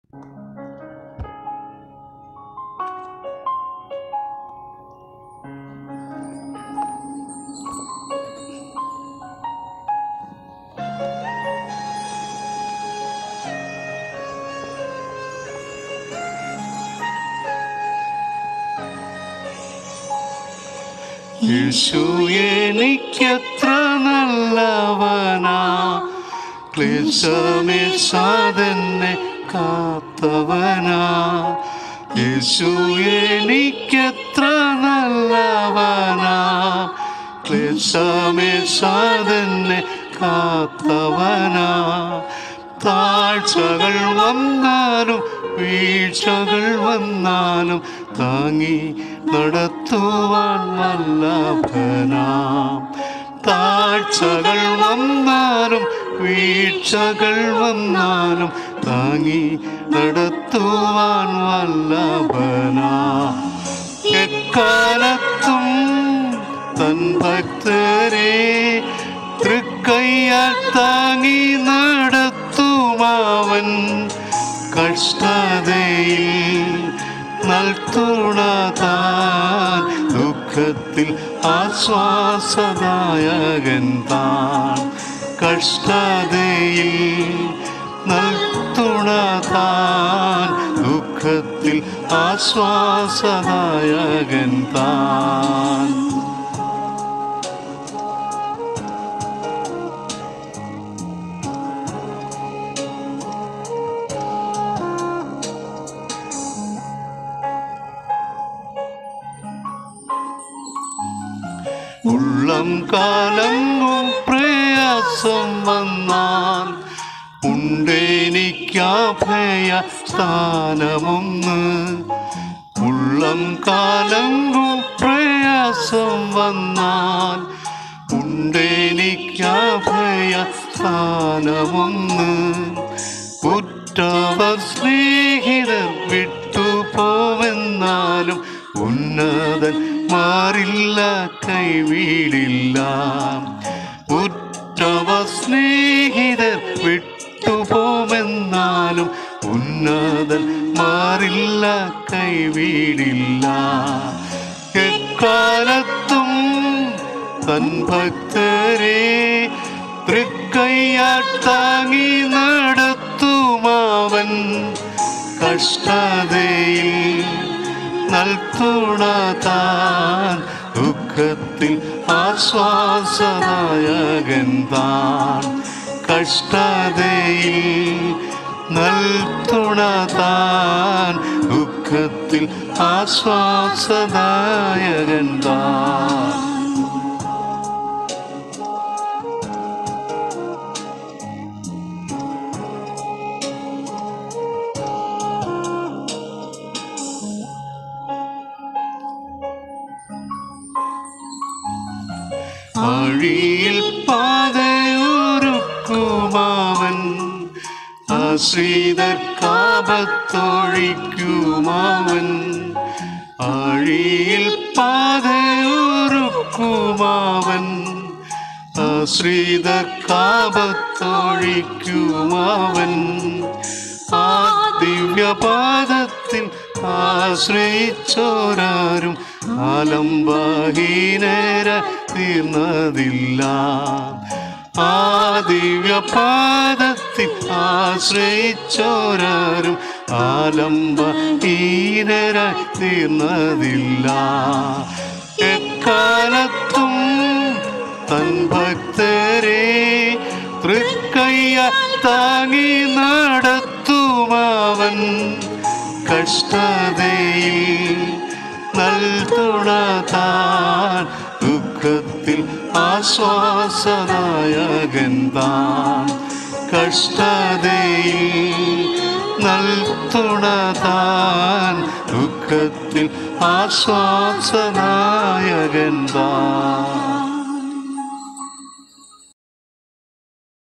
യേശു എനിക്കത്ര നല്ലവനാ ക്ലേശമേശാതെന്നെ കാത്തവനാ യേശു എനിക്കത്ര നല്ലവനാ ക്ലേശമേശാതെന്നെ കാത്തവനാ താഴ്ചകൾ വന്നാലും വീഴ്ചകൾ വന്നാലും താങ്ങി നടത്തുവാൻ വല്ലഭനാം താഴ്ചകൾ വന്നാലും വീഴ്ചകൾ വന്നാലും താങ്ങി നടത്തുവാൻ വല്ലഭനാ എക്കാലത്തും തൻ ഭക്തരെ തൃക്കയ്യാൽ താങ്ങി നടത്തുമാവൻ കഷ്ടതയിൽ നൽതുണ താൻ ദുഃഖത്തിൽ ആശ്വാസദായകൻ താൻ കഷ്ടതയിൽ നൽതുണ താൻ ദുഃഖത്തിൽ ആശ്വാസദായകൻ താൻ ഉള്ളം കാലങ്ങും പ്രയാസം വന്നാൽ ഉണ്ടെനിക്കഭയ സ്ഥാനമൊന്ന് ഉള്ളം കാലങ്ങും പ്രയാസം വന്നാൽ ഉണ്ടെനിക്കഭയ സ്ഥാനമൊന്ന് ഉറ്റവർ സ്നേഹിതർ വിട്ടുപോവെന്നാലും ഉന്നതൻ മാറില്ല കൈവീടില്ല ഉറ്റവ സ്നേഹിതർ വിട്ടുപോമെന്നാലും ഉന്നതൻ മാറില്ല കൈവീടില്ല എക്കാലത്തും തൻ ഭക്തരെ തൃക്കയ്യാട്ടാങ്ങി നടത്തുമാവൻ കഷ്ടതയിൽ നൽകുണ താൻ ദുഃഖത്തിൽ ആശ്വാസദായകൻ താൻ കഷ്ടതയിൽ നൽകുണ താൻ ദുഃഖത്തിൽ ആശ്വാസദായകൻ താൻ ആഴിയിൽ പാതയൊരുക്കുമാവൻ ആശ്രിതർക്കാപത്തൊഴിക്കുമാവൻ ആഴിയിൽ പാതയൊരുക്കുമാവൻ ആശ്രിതർക്കാപത്തൊഴിക്കുമാവൻ ആ ദിവ്യപാദത്തിൽ ആശ്രയിച്ചോരാരും ആലംബഹീനര തീർന്നതില്ല ആ ദിവ്യപാദത്തിൽ ആശ്രയിച്ചോരാരും ആലംബഹീനര തീർന്നതില്ല എക്കാലത്തും തൻ ഭക്തരെ തൃക്കയ്യ താങ്ങി നടത്തുമാവൻ കഷ്ടതയിൽ നൽതുണ താൻ ദുഃഖത്തിൽ ആശ്വാസദായകൻ താൻ കഷ്ടതയിൽ നൽതുണ താൻ ദുഃഖത്തിൽ ആശ്വാസദായകൻ താൻ